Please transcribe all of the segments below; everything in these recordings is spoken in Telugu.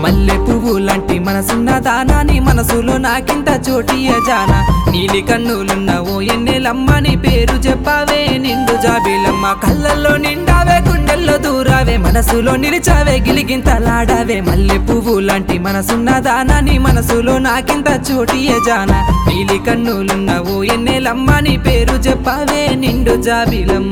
మల్లె పువ్వు లాంటి మనసున్న దానాని మనసులో నాకింత చోటియ జాన నీలి కన్నులున్న ఓ ఎన్నెలమ్మ నీ పేరు చెప్పావే నిండు జాబిలమ్మ కళ్ళల్లో నిండావే గుండెల్లో దూరావే మనసులో నిలిచావే గిలిగింతలాడావే మల్లె పువ్వు లాంటి మనసున్న దానాని మనసులో నాకింత చోటియ జాన నీలి కన్నులున్న ఓ ఎన్నెలమ్మ నీ పేరు చెప్పావే నిండు జాబిలమ్మ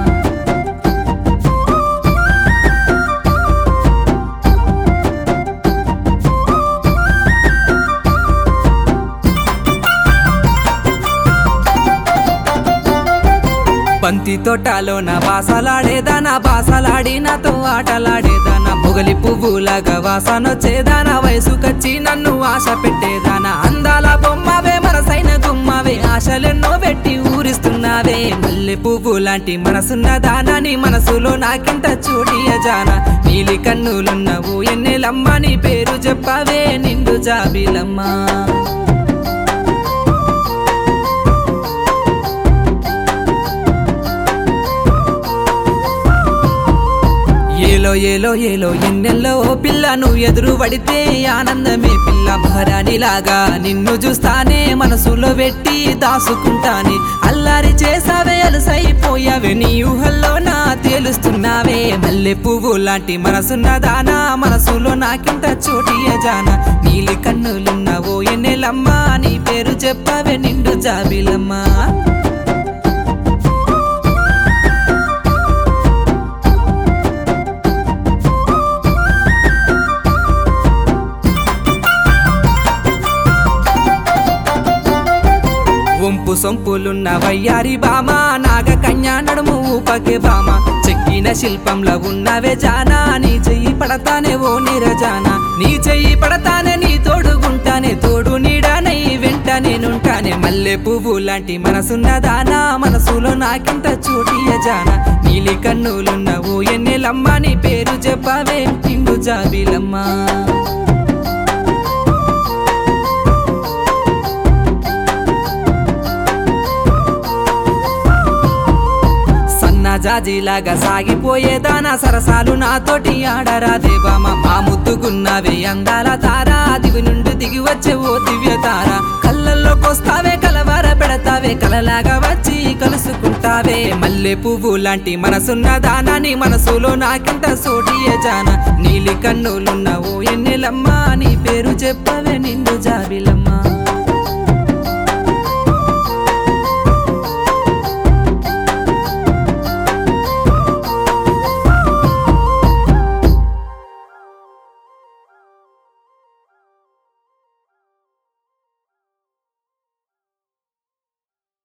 బంతి తోటలో నా బాసలాడేదా నా బాసలాడి నాతో ఆటలాడేదా నా మొగలి పువ్వులాగా వాసనొచ్చేదా నా వయసుకొచ్చి నన్ను ఆశ పెట్టేదానా అందాల బొమ్మవే మనసైన గుమ్మవే ఆశలెన్నో పెట్టి ఊరిస్తున్నావే మల్లె పువ్వు లాంటి మనసున్న దానాని మనసులో నాకింత చూడియ జాన నీలి కన్నులున్నవు ఎన్నెలమ్మ నీ పేరు చెప్పావే నిండు జాబిలమ్మా ఏలో ఏలో ఏలో ఎన్నెల్లో ఓ పిల్ల నువ్వు ఎదురు పడితే ఆనందమే పిల్ల మహారాణిలాగా నిన్ను చూస్తానే మనసులో పెట్టి దాసుకుంటానే అల్లారి చేసావే అలసైపోయావే నీ ఊహల్లో నా తేలుస్తున్నావే మల్లె పువ్వు లాంటి మనసున్న దానా మనసులో నాకింత చోటియ జాన నీలి కన్నులున్నావో ఎన్నెలమ్మా నీ పేరు చెప్పావే నిండు జాబిలమ్మా వంపు సొంపులున్న వయ్యారి బామ నాగ కన్యా నడుము ఊపకే బామ చెక్కిన శిల్పంలో ఉన్నవే జానా నీ చెయ్యి పడతానే ఓ నిరజానా నీ చెయ్యి పడతానే నీ తోడుగుంటానే తోడు నీడానై వెంట నేనుంటానే మల్లె పువ్వు లాంటి మనసున్న దానా మనసులో నాకింత చోటియ జానా నీలి కన్నులున్న ఓ ఎన్నెలమ్మ నీ పేరు చెప్పావే ఇండు జాబిలమ్మా జాజిలాగా సాగిపోయేదానా సరసాలు నాతోటి ఆడరా దేవామ మా ముద్దుగున్నావే అందాల తారా దివి నుండి దిగి వచ్చే ఓ దివ్య తార కళ్ళల్లోకొస్తావే కలవర పెడతావే కలలాగా వచ్చి కలుసుకుంటావే మల్లె పువ్వు లాంటి మనసున్న దానాని మనసులో నాకింత సోటియ జాన నీలి కన్నులున్న ఓ ఎన్నెలమ్మ నీ పేరు చెప్పవే నిండు జాబిలమ్మ